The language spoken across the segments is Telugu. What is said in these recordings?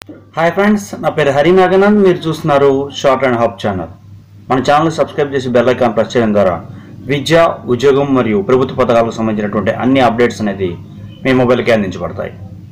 హాయ్ ఫ్రెండ్స్ నా పేరు హరి నాగనంద్ మీరు చూస్తున్నారు షార్ట్ అండ్ హాప్ ఛానల్ మన ఛానల్ సబ్స్క్రైబ్ చేసి బెల్ ఐకాన్ ప్రెస్ చేయడం ద్వారా విద్య ఉద్యోగం మరియు ప్రభుత్వ పథకాలకు సంబంధించినటువంటి అన్ని అప్డేట్స్ అనేది మీ మొబైల్కి అందించబడతాయి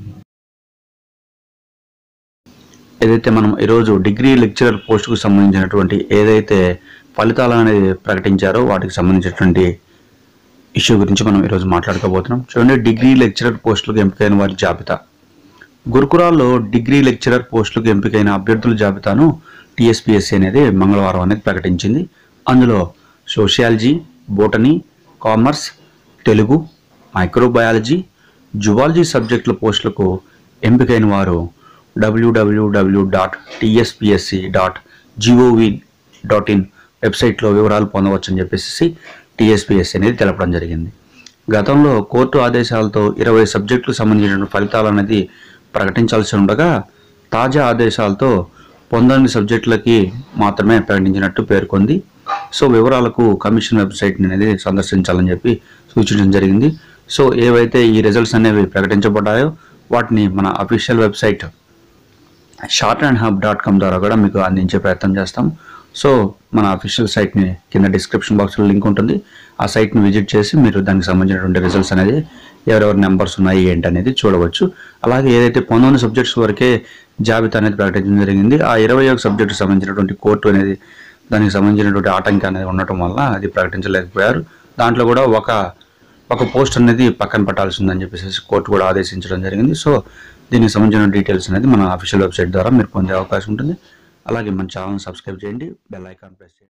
ఏదైతే మనం ఈరోజు డిగ్రీ లెక్చరర్ పోస్టుకు సంబంధించినటువంటి ఏదైతే ఫలితాలు అనేది ప్రకటించారో వాటికి సంబంధించినటువంటి ఇష్యూ గురించి మనం ఈరోజు మాట్లాడుకోబోతున్నాం చూడండి డిగ్రీ లెక్చరర్ పోస్టులకు ఎంపికైన వారి జాబితా గురుకురాల్లో డిగ్రీ లెక్చరర్ పోస్టులకు ఎంపికైన అభ్యర్థుల జాబితాను టీఎస్పీఎస్సీ అనేది మంగళవారం అనేది ప్రకటించింది అందులో sociology botany commerce Telugu microbiology zoology సబ్జెక్టుల పోస్టులకు ఎంపికైన వారు డబ్ల్యూడబ్ల్యూడబ్ల్యూ dot TSPSC dot GOV dot in వెబ్సైట్లో వివరాలు పొందవచ్చని చెప్పేసి టీఎస్పీఎస్సీ అనేది తెలపడం జరిగింది గతంలో కోర్టు ఆదేశాలతో ఇరవై సబ్జెక్టులకు సంబంధించిన ఫలితాలు అనేది ప్రకటించాల్సి ఉండగా తాజా ఆదేశాలతో పొందని సబ్జెక్టులకి మాత్రమే ప్రకటించినట్టు పేర్కొంది సో వివరాలకు కమిషన్ వెబ్సైట్ అనేది సందర్శించాలని చెప్పి సూచించడం జరిగింది సో ఏవైతే ఈ రిజల్ట్స్ అనేవి ప్రకటించబడ్డాయో వాటిని మన official website short and hub dot com ద్వారా కూడా మీకు అందించే ప్రయత్నం చేస్తాం సో మన అఫీషియల్ సైట్ని కింద డిస్క్రిప్షన్ బాక్స్లో లింక్ ఉంటుంది ఆ సైట్ని విజిట్ చేసి మీరు దానికి సంబంధించినటువంటి రిజల్ట్స్ అనేది ఎవరెవరి నెంబర్స్ ఉన్నాయి ఏంటి అనేది చూడవచ్చు అలాగే ఏదైతే పంతొమ్మిది సబ్జెక్ట్స్ వరకే జాబితా అనేది ప్రకటించడం జరిగింది ఆ ఇరవై ఒక సబ్జెక్టుకి సంబంధించినటువంటి కోర్టు అనేది దానికి సంబంధించినటువంటి ఆటంకం అనేది ఉండటం వల్ల అది ప్రకటించలేకపోయారు దాంట్లో కూడా ఒక ఒక పోస్ట్ అనేది పక్కన పెట్టాల్సి ఉందని చెప్పేసి కోర్టు కూడా ఆదేశించడం జరిగింది సో దీనికి సంబంధించిన డీటెయిల్స్ అనేది మన అఫీషియల్ వెబ్సైట్ ద్వారా మీరు పొందే అవకాశం ఉంటుంది అలాగే మన ఛానల్ సబ్స్క్రైబ్ చేయండి బెల్ ఐకాన్ ప్రెస్ చేయండి